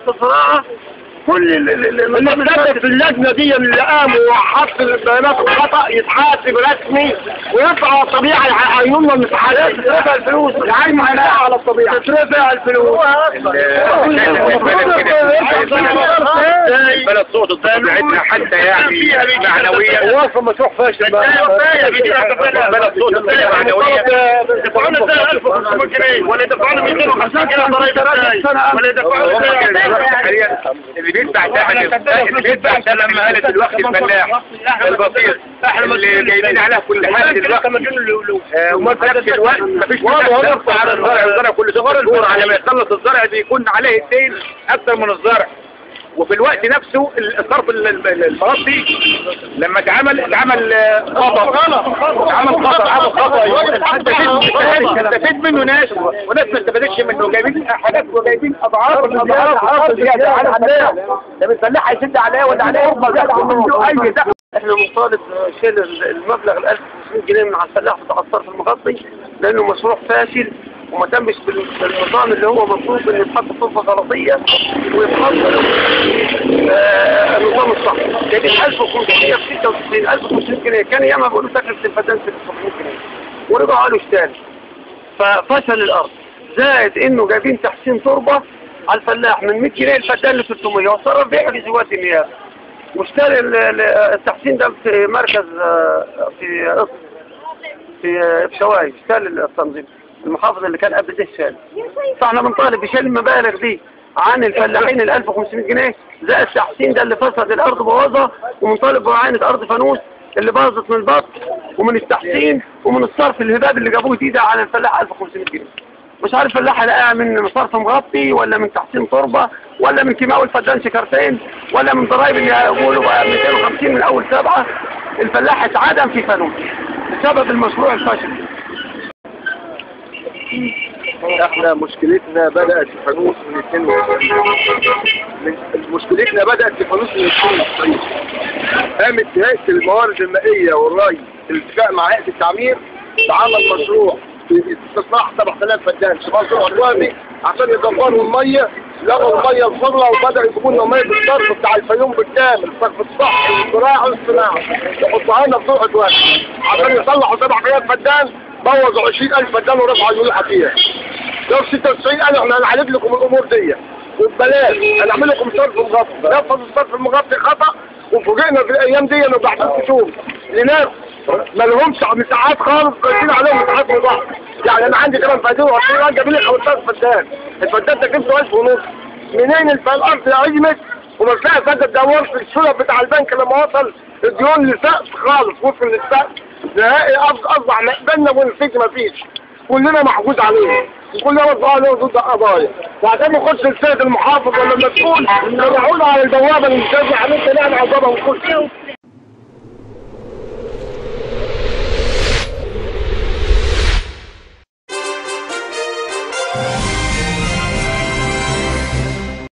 الزراعة كل ال- ال- ال- اللي اتكتب في اللجنة دي اللي قام وحط البيانات الخطأ يتحاسب رسمي ويدفع على الطبيعة يعينوا لنا المساحات تترفع الفلوس يعين معنا على الطبيعة تترفع الفلوس البلد صوت طبيعتنا حتى يعني معنويا هو اصلا مشروع فاشل بقى البلد صوت طبيعتنا معنويا دفعونا ازاي 1500 جنيه ولا يدفعونا 250 جنيه ضرايب ازاي ولا يدفعونا ازاي اللي بيدفع ثمن اللي بيدفع ثمن لما قالت الوقت الفلاح البسيط اللي جايبين عليها كل حاجه دلوقتي آه، وما في نفس الوقت مفيش واضح، يدفع على الزرع الزرع كل ست شهور على ما يخلص الزرع بيكون عليه الدين اكثر من الزرع وفي الوقت نفسه الصرف ال- ال- المغطي لما اتعمل اتعمل آه، خطأ اتعمل خطأ عمل خطأ استفاد استفاد منه ناس وناس ما استفادتش منه جايبين حاجات وجايبين اضعاف اضعاف اضعاف زياده على عليها ده الفلاح هيسد عليها ولا عليها يقبل زياده منه اي دخل احنا بنطالب شيل المبلغ ال 1500 جنيه من على الفلاح بتاع الصرف المغطي لانه مشروع فاشل وما تمش بال- بالنظام اللي هو مطلوب ان يتحط طرفه غلطيه ويتحط آه النظام الصح جايبين 1596 1500 جنيه كان ياما بيقولوا تكلفه الفدان 600 جنيه ورجعوا قالوا اشتري ففشل الارض زائد انه جايبين تحسين تربه على الفلاح من 100 جنيه الفدان ل 600 وصرف بيحجز وقت النيابه واشتري ال- ال- التحسين ده في مركز آه، في قصر في آه، في شواي اشتري التنظيم المحافظ اللي كان قبل ده الشال فاحنا بنطالب بشيل المبالغ دي عن الفلاحين ال 1500 جنيه زائد التحسين ده اللي فسد الارض بوظها وبنطالب بعينة ارض فانوس اللي باظت من البط ومن التحسين ومن الصرف الهباب اللي جابوه جديد على الفلاح 1500 جنيه مش عارف الفلاح هلاقيها من صرف مغطي ولا من تحسين تربة ولا من كيماوي الفدان شكرتين ولا من ضرايب اللي هيقولوا بقى 250 من اول سبعة الفلاح اتعدم في فانوس بسبب المشروع الفاشل احنا مشكلتنا بدأت في فانوس من 92 من مشكلتنا بدأت في فانوس من 92 قامت هيئة الموارد المائية والري بالاتفاق مع هيئة التعمير بعمل مشروع في استصلاح 7000 فدان في مشروع عدواني عشان يدبروا المية لقوا المية الفضلة وبدأوا يجيبوا لنا مية بالصرف بتاع الفيوم بالكامل الصرف الصحي والزراعي والصناعي يحطوها لنا في ضوء عدواني عشان يصلحوا 7000 فدان بوظوا 20000 فدان ورفعوا الملوحة فيها لو 96 قالوا احنا هنعالج لكم الامور دي وببلاش هنعمل لكم صرف مغطي نفذ الصرف المغطي خطا وفوجئنا في الايام دي انه بعد كشوف لناس ما لهمش مساحات خالص باقيين عليهم مساحات مضاعفه يعني انا عندي 8 فدان وعشرين جايبين لي 15 فدان الفدان ده جبته 1000 ونص منين الف- الارض عجمت وما تلاقي فدان دورت في السلب بتاع البنك لما وصل الديون لسقف خالص وصل للسقف نهائي أص- اصبح مقبلنا والنسيج مفيش كلنا محجوز عليه وكلنا وضع عليه ضد قضايا وعشان نخش السيد المحافظ ولا المسؤول نروحوا له على البوابه اللي مش عليه تلاقي على البوابه ونخش